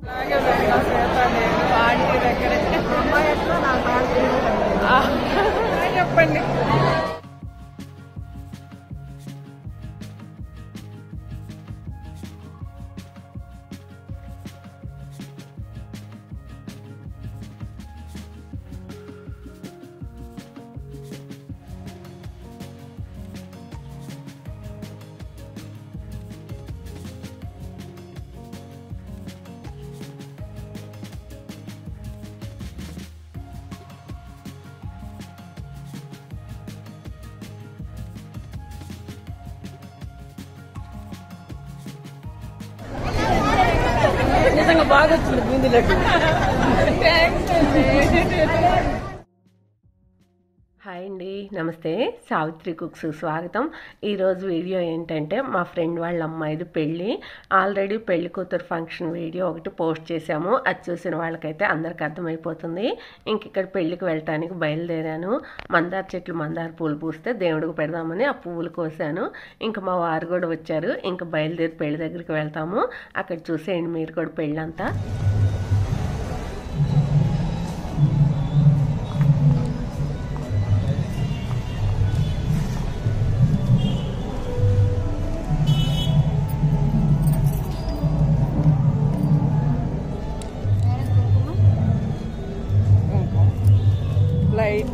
అలాగే వెళ్ళిన సేత నేను ఆంటీ దగ్గరే అమ్మాయి ఎట్లా నాకు ఆంటీ ఆ, చెప్పండి నిజంగా బాగా వచ్చింది బూందీ లడ్డు థ్యాంక్స్ అండి హాయ్ అండి నమస్తే సావిత్రి కుక్స్ స్వాగతం ఈరోజు వీడియో ఏంటంటే మా ఫ్రెండ్ వాళ్ళ అమ్మాయిది పెళ్ళి ఆల్రెడీ పెళ్లి కూతురు ఫంక్షన్ వీడియో ఒకటి పోస్ట్ చేశాము అది చూసిన వాళ్ళకైతే అందరికి అర్థమైపోతుంది ఇంక ఇక్కడ పెళ్ళికి వెళ్ళటానికి బయలుదేరాను మందార చెట్లు మందార పూలు పూస్తే దేవుడికి పెడదామని ఆ పువ్వులు కోసాను ఇంకా మా వారు కూడా వచ్చారు ఇంకా బయలుదేరి పెళ్లి దగ్గరికి వెళ్తాము అక్కడ చూసేయండి మీరు కూడా పెళ్ళంతా లైట్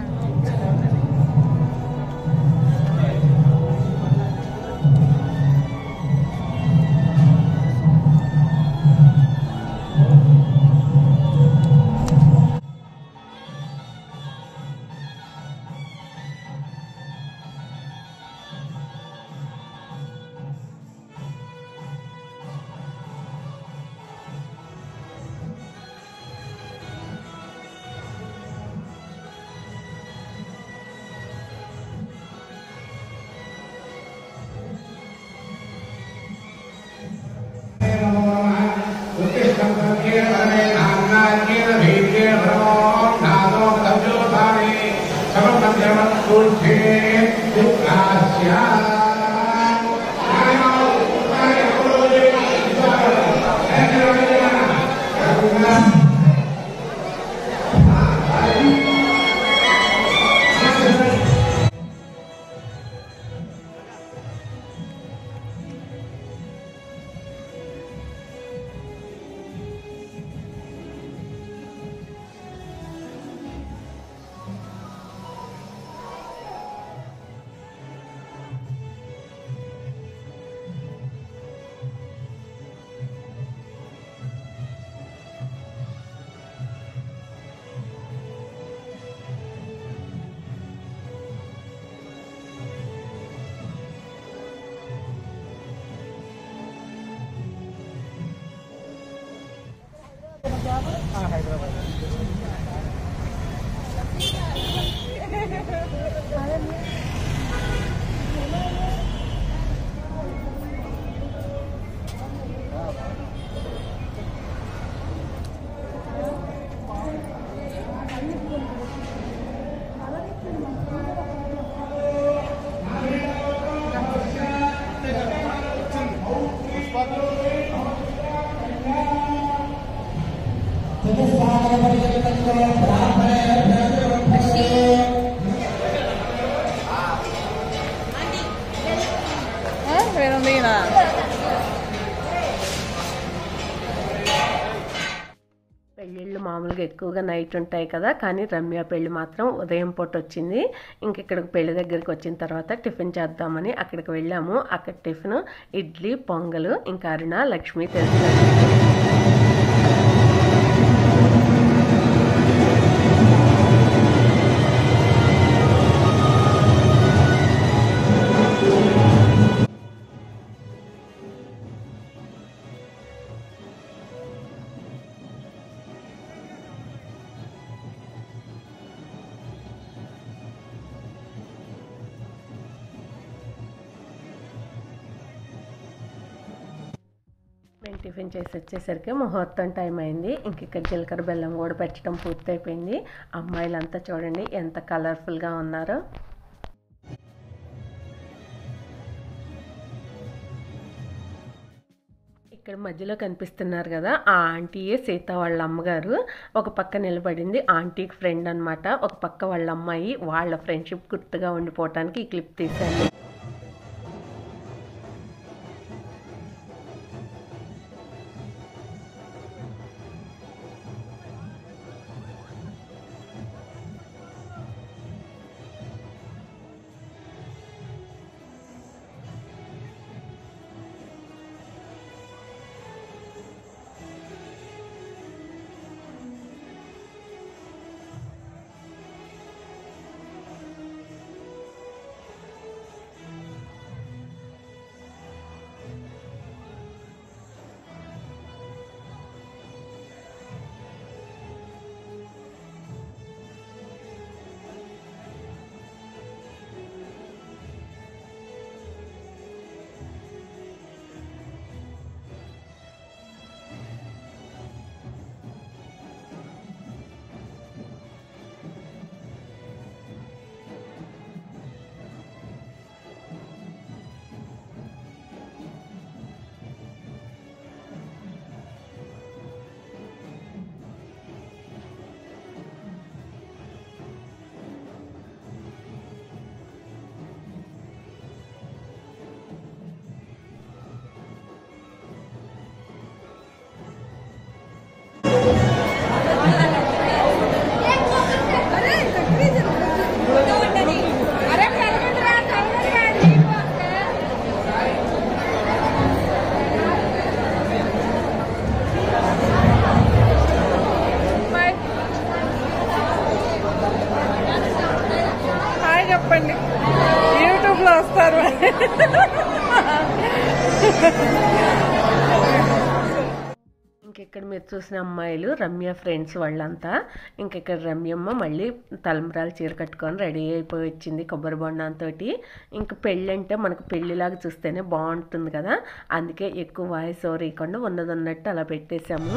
వేరుంది ఈయన పెళ్ళిళ్ళు మామూలుగా ఎక్కువగా నైట్ ఉంటాయి కదా కానీ రమ్య పెళ్ళి మాత్రం ఉదయం పూట వచ్చింది ఇంక ఇక్కడికి పెళ్లి దగ్గరికి వచ్చిన తర్వాత టిఫిన్ చేద్దామని అక్కడికి వెళ్ళాము అక్కడ టిఫిన్ ఇడ్లీ పొంగలు ఇంకా అరుణ లక్ష్మి తెలుసు మేము టిఫిన్ చేసి వచ్చేసరికి ముహూర్తం టైం అయింది ఇంక ఇక్కడ జీలకర్ర బెల్లం కూడా పెట్టడం పూర్తయిపోయింది అమ్మాయిలంతా చూడండి ఎంత కలర్ఫుల్గా ఉన్నారో ఇక్కడ మధ్యలో కనిపిస్తున్నారు కదా ఆ ఆంటీయే సీత వాళ్ళ అమ్మగారు ఒక పక్క నిలబడింది ఆంటీకి ఫ్రెండ్ అన్నమాట ఒక పక్క వాళ్ళ అమ్మాయి వాళ్ళ ఫ్రెండ్షిప్ గుర్తుగా ఉండిపోవటానికి ఈ క్లిప్ తీశాను హాయ్ చెప్పండి యూట్యూబ్ లో వస్తారు ఇంకెక్కడ మీరు చూసిన అమ్మాయిలు రమ్య ఫ్రెండ్స్ వాళ్ళంతా ఇంకెక్కడ రమ్యమ్మ మళ్ళీ తలంబ్రాలు చీర కట్టుకొని రెడీ అయిపోయి వచ్చింది కొబ్బరి బొండంతో ఇంక పెళ్ళి అంటే మనకు పెళ్ళిలాగా చూస్తేనే బాగుంటుంది కదా అందుకే ఎక్కువ వాయిస్ ఓవర్ ఇవ్వకుండా ఉన్నదన్నట్టు అలా పెట్టేశాము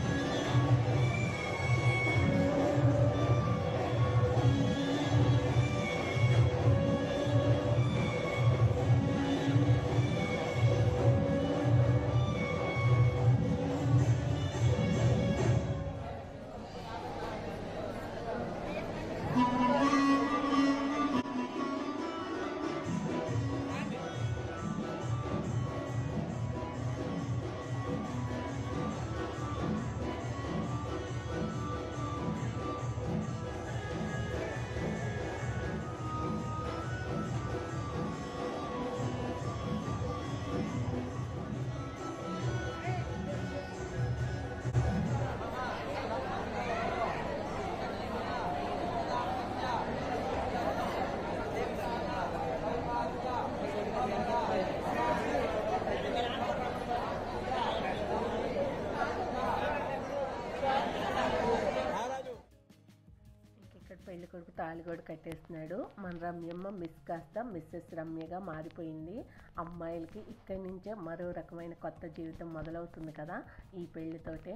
ఇక్కడ పెళ్లి కొడుకు తాళి కూడా కట్టేస్తున్నాడు మన రమ్యమ్మ మిస్ కాస్త మిస్సెస్ రమ్యగా మారిపోయింది అమ్మాయిలకి ఇక్కడి నుంచే మరో రకమైన కొత్త జీవితం మొదలవుతుంది కదా ఈ పెళ్లితోటే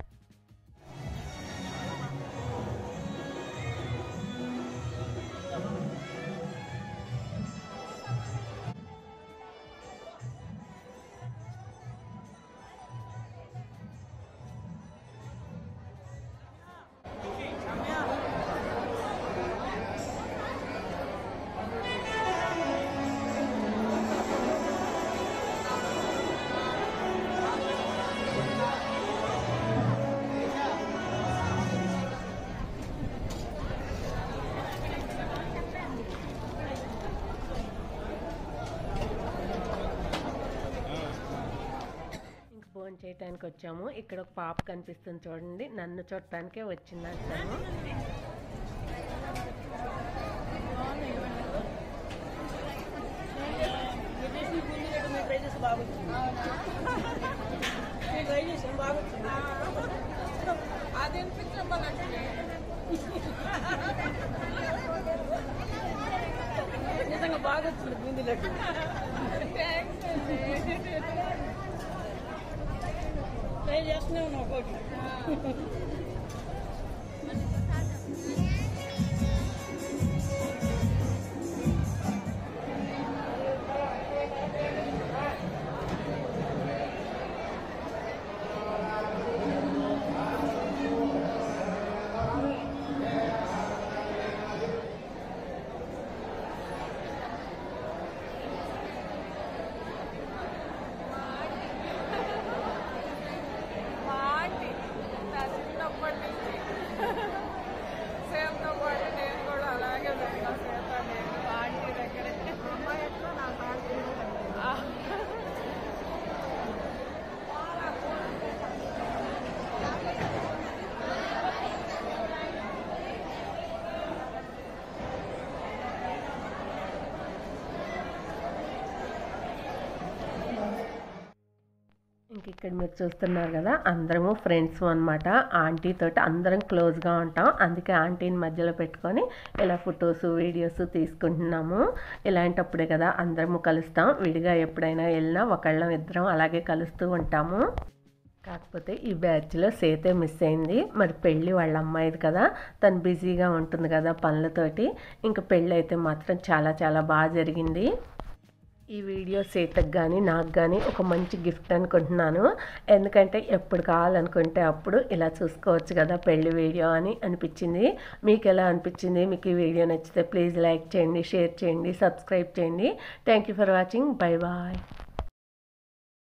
ఇంక భోజనం చేయడానికి వచ్చాము ఇక్కడ ఒక పాప కనిపిస్తుంది చూడండి నన్ను చూడటానికే వచ్చింది అంటాను ట్రై చేసి బాగా వచ్చింది నేను ట్రై చేసాను బాగా వచ్చింది అది అనిపించమ్మనంటే నిజంగా బాగా వచ్చింది బూందీ లడ్డు థ్యాంక్స్ అండి ట్రై చేస్తూనే ఉన్నావు ఒకటి ఇంక ఇక్కడ మీరు చూస్తున్నారు కదా అందరము ఫ్రెండ్స్ అనమాట ఆంటీ తోటి అందరం క్లోజ్గా ఉంటాం అందుకే ఆంటీని మధ్యలో పెట్టుకొని ఇలా ఫొటోస్ వీడియోస్ తీసుకుంటున్నాము ఇలాంటప్పుడే కదా అందరము కలుస్తాం విడిగా ఎప్పుడైనా వెళ్ళినా ఒకళ్ళం ఇద్దరం అలాగే కలుస్తూ ఉంటాము కాకపోతే ఈ బ్యాచ్లో సేతే మిస్ అయింది మరి పెళ్ళి వాళ్ళ అమ్మాయిది కదా తను బిజీగా ఉంటుంది కదా పనులతోటి ఇంకా పెళ్ళి అయితే మాత్రం చాలా చాలా బాగా జరిగింది ఈ వీడియో సీతకు కానీ నాకు కానీ ఒక మంచి గిఫ్ట్ అనుకుంటున్నాను ఎందుకంటే ఎప్పుడు కావాలనుకుంటే అప్పుడు ఇలా చూసుకోవచ్చు కదా పెళ్లి వీడియో అని అనిపించింది మీకు ఎలా అనిపించింది మీకు ఈ వీడియో నచ్చితే ప్లీజ్ లైక్ చేయండి షేర్ చేయండి సబ్స్క్రైబ్ చేయండి thank you for watching bye bye